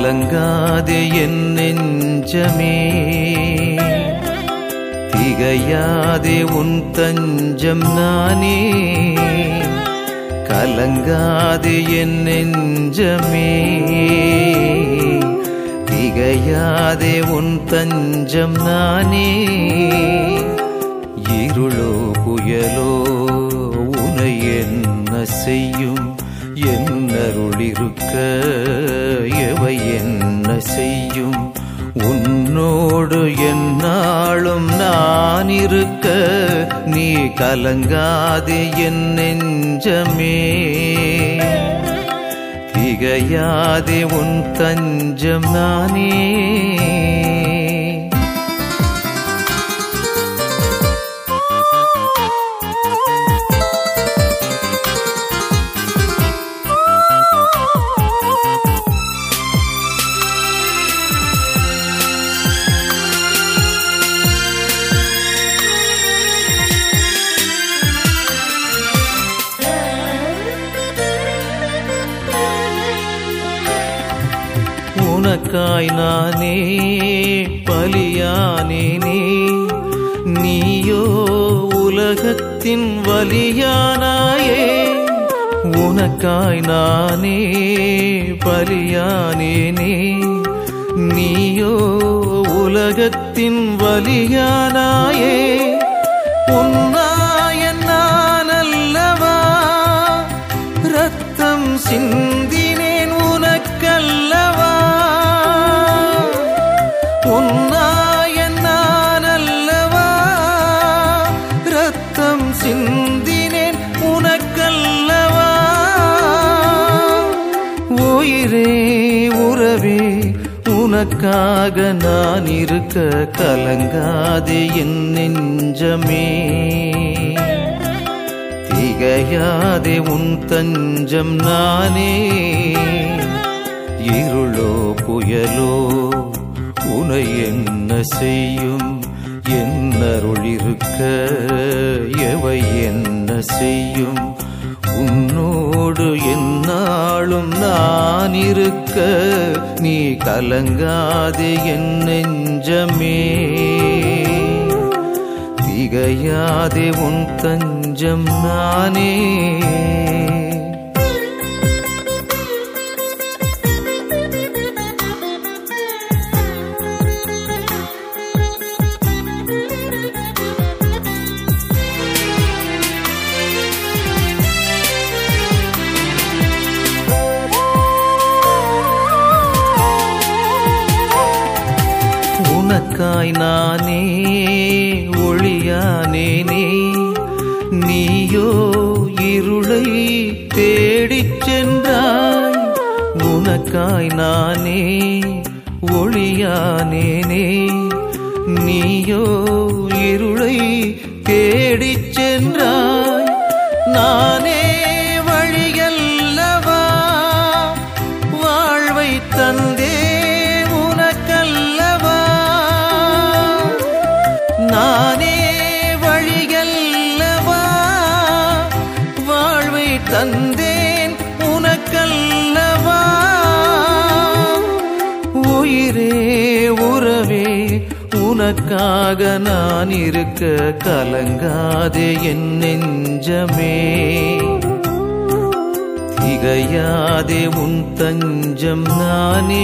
கலங்காதே என் நெஞ்சமே திகையாதே உன் தஞ்சம் நானே கலங்காதே என் நெஞ்சமே திகையாதே உன் தஞ்சம் நானே இருளோ புயலோ உனை என்ன செய்யும் என்னருளிருக்க எவை என்ன செய்யும் உன்னோடு என்னாலும் நான் இருக்க நீ கலங்காதே என் நெஞ்சமே திகையாதே உன் தஞ்சம் நானே உனக்காய் நானே பலியானேனே நீயோ உலகத்தின் வலியானாயே உனக்காய் நானே பலியானேனே நீயோ உலகத்தின் வலியானாயே உன்னாய நான் அல்லவா ரத்தம் சிந்தினேன் உனக்கல்லவா உன்னாய நான் அல்லவா ரத்தம் சிந்தினேன் உனக்கல்லவா உயிரே உறவே உனக்காக நான் இருக்க கலங்காதே என் நெஞ்சமே திகையாதே உன் தஞ்சம் நானே இருளோ புயலோ உனை என்ன செய்யும் என்னருளிருக்க எவை என்ன செய்யும் உன்னோடு என்னாலும் நான் இருக்க நீ கலங்காதே என் நெஞ்சமே திகையாதே உன் தஞ்சம் நானே உனக்காய் நானே ஒளியானேனே நீயோ இருளை தேடிச் சென்றாய் உனக்காய் நானே ஒளியானேனே நீயோ இருளை தேடிச் சென்றாய் நானே வழியல்லவா வாழ்வை தந்தே உனக்கல்லவா நானே வழியல்லவா வாழ்வை தந்தேன் உனக்கல்லவா உயிரே உறவே உனக்காக நான் இருக்க கலங்காதே என் நெஞ்சமே திகையாதே உன் தஞ்சம் நானே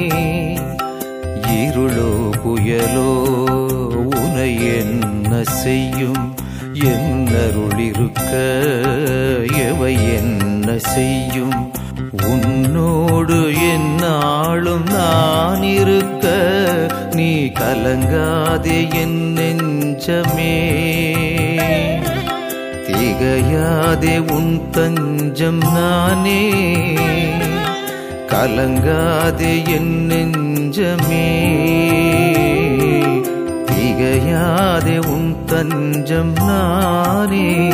இருளோ புயலோ உனை என்ன செய்யும் என்னருளிருக்க எவை என்ன செய்யும் உன்னோடு என்னாலும் நான் இருக்க நீ கலங்காதே என் நெஞ்சமே திகையாதே உன் தஞ்சம் நானே கலங்காதே என் நெஞ்சமே திகையாதே உன் தஞ்சம் நானே